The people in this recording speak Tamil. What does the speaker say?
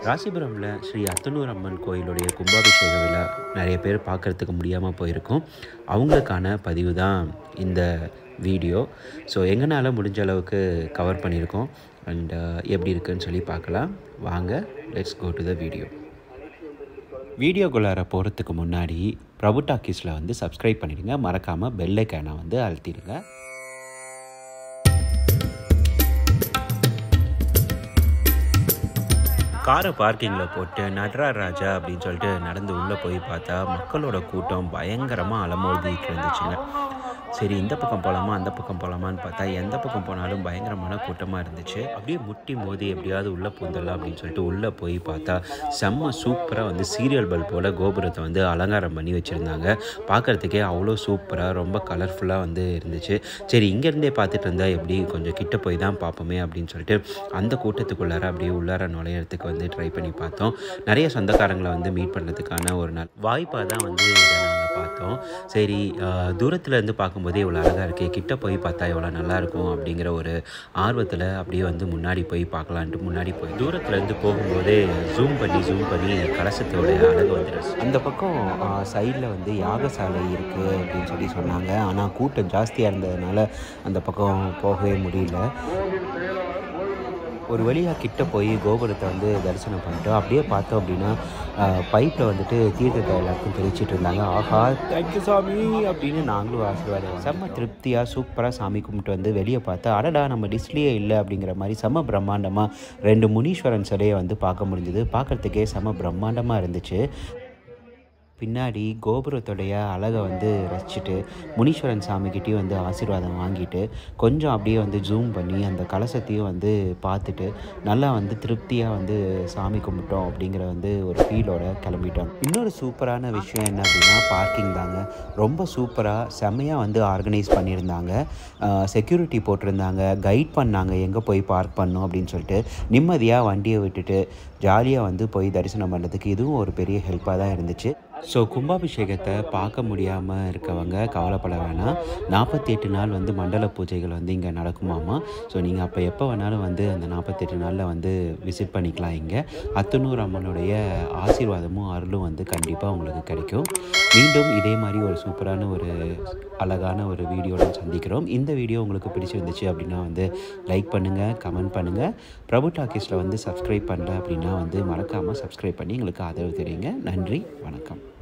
ராசிபுரமில் ஸ்ரீ அத்தனூர் அம்மன் கோயிலுடைய கும்பாபிஷேக விழா நிறைய பேர் பார்க்குறதுக்கு முடியாமல் போயிருக்கும் அவங்களுக்கான பதிவு தான் இந்த வீடியோ ஸோ எங்களால் முடிஞ்ச அளவுக்கு கவர் பண்ணியிருக்கோம் அண்ட் எப்படி இருக்குன்னு சொல்லி பார்க்கலாம் வாங்க let's go to the video வீடியோக்குள்ளார போகிறதுக்கு முன்னாடி பிரபு டாக்கீஸில் வந்து சப்ஸ்கிரைப் பண்ணிடுங்க மறக்காமல் பெல்லைக்கானை வந்து அழுத்திடுங்க காரை பார்க்கிங்கில் போட்டு நட்ராஜ் ராஜா அப்படின்னு சொல்லிட்டு நடந்து உள்ளே போய் பார்த்தா மக்களோட கூட்டம் பயங்கரமாக அலமோதிட்டு இருந்துச்சுங்க சரி இந்த பக்கம் போகலாமா அந்த பக்கம் போகலாமான்னு பார்த்தா எந்த பக்கம் போனாலும் பயங்கரமான கூட்டமாக இருந்துச்சு அப்படியே முட்டி மோதி எப்படியாவது உள்ளே பூந்தலாம் அப்படின்னு சொல்லிட்டு உள்ளே போய் பார்த்தா செம்ம சூப்பராக வந்து சீரியல் பல்ப் போல் கோபுரத்தை வந்து அலங்காரம் பண்ணி வச்சுருந்தாங்க பார்க்குறதுக்கே அவ்வளோ சூப்பராக ரொம்ப கலர்ஃபுல்லாக வந்து இருந்துச்சு சரி இங்கேருந்தே பார்த்துட்டு இருந்தால் எப்படி கொஞ்சம் கிட்ட போய் தான் பார்ப்போமே அப்படின்னு சொல்லிட்டு அந்த கூட்டத்துக்குள்ளார அப்படியே உள்ளார நுழையிறதுக்கு வந்து ட்ரை பண்ணி பார்த்தோம் நிறைய சொந்தக்காரங்களை வந்து மீட் பண்ணுறதுக்கான ஒரு நாள் வாய்ப்பாக தான் வந்து இதை நாங்கள் பார்த்தோம் சரி தூரத்தில் இருந்து பார்க்கும்போதே இவ்வளோ அழகாக இருக்கே கிட்ட போய் பார்த்தா எவ்வளோ நல்லாயிருக்கும் அப்படிங்கிற ஒரு ஆர்வத்தில் அப்படியே வந்து முன்னாடி போய் பார்க்கலான்ட்டு முன்னாடி போய் தூரத்தில் இருந்து போகும்போதே ஜூம் பண்ணி ஜூம் பண்ணி கலசத்தோட அழகு வந்துடுச்சு அந்த பக்கம் சைடில் வந்து யாகசாலை இருக்குது அப்படின்னு சொல்லி சொன்னாங்க ஆனால் கூட்டம் ஜாஸ்தியாக இருந்ததுனால அந்த பக்கம் போகவே முடியல ஒரு வழியாக கிட்ட போய் கோபுரத்தை வந்து தரிசனம் பண்ணிட்டோம் அப்படியே பார்த்தோம் அப்படின்னா பைப்பில் வந்துட்டு தீர்த்தத்தை எல்லாருக்கும் தெளிச்சிட்டு இருந்தாங்க ஆஹா தேங்க்யூ சாமி அப்படின்னு நாங்களும் ஆசீர்வாதம் செம்ம திருப்தியாக சூப்பராக சாமி கும்பிட்டு வந்து வெளியே பார்த்தா அடடா நம்ம டிஸ்லேயே இல்லை அப்படிங்கிற மாதிரி செம்ம பிரம்மாண்டமாக ரெண்டு முனீஸ்வரன் சிலையை வந்து பார்க்க முடிஞ்சது பார்க்குறதுக்கே செம்ம பிரம்மாண்டமாக இருந்துச்சு பின்னாடி கோபுரத்துடைய அழகை வந்து ரசிச்சுட்டு முனீஸ்வரன் சாமிக்கிட்டேயும் வந்து ஆசீர்வாதம் வாங்கிட்டு கொஞ்சம் அப்படியே வந்து ஜூம் பண்ணி அந்த கலசத்தையும் வந்து பார்த்துட்டு நல்லா வந்து திருப்தியாக வந்து சாமி கும்பிட்டோம் அப்படிங்கிற வந்து ஒரு ஃபீலோட கிளம்பிட்டோம் இன்னொரு சூப்பரான விஷயம் என்ன அப்படின்னா பார்க்கிங் தாங்க ரொம்ப சூப்பராக செம்மையாக வந்து ஆர்கனைஸ் பண்ணியிருந்தாங்க செக்யூரிட்டி போட்டிருந்தாங்க கைட் பண்ணாங்க எங்கே போய் பார்க் பண்ணோம் அப்படின்னு சொல்லிட்டு நிம்மதியாக வண்டியை விட்டுட்டு ஜாலியாக வந்து போய் தரிசனம் பண்ணுறதுக்கு இதுவும் ஒரு பெரிய ஹெல்ப்பாக தான் இருந்துச்சு ஸோ கும்பாபிஷேகத்தை பார்க்க முடியாமல் இருக்கவங்க கவலைப்பட வேணாம் நாற்பத்தி எட்டு நாள் வந்து மண்டல பூஜைகள் வந்து இங்கே நடக்குமாமா ஸோ நீங்கள் அப்போ எப்போ வேணாலும் வந்து அந்த நாற்பத்தெட்டு நாளில் வந்து விசிட் பண்ணிக்கலாம் இங்கே அத்தனூர் அம்மனுடைய ஆசீர்வாதமும் அருளும் வந்து கண்டிப்பாக உங்களுக்கு கிடைக்கும் மீண்டும் இதே மாதிரி ஒரு சூப்பரான ஒரு அழகான ஒரு வீடியோவில் சந்திக்கிறோம் இந்த வீடியோ உங்களுக்கு பிடிச்சிருந்துச்சு அப்படின்னா வந்து லைக் பண்ணுங்கள் கமெண்ட் பண்ணுங்கள் பிரபு டாக்கீஸில் வந்து சப்ஸ்கிரைப் பண்ணல அப்படின்னா வந்து மறக்காமல் சப்ஸ்கிரைப் பண்ணி எங்களுக்கு ஆதரவு தெரியுங்க நன்றி வணக்கம்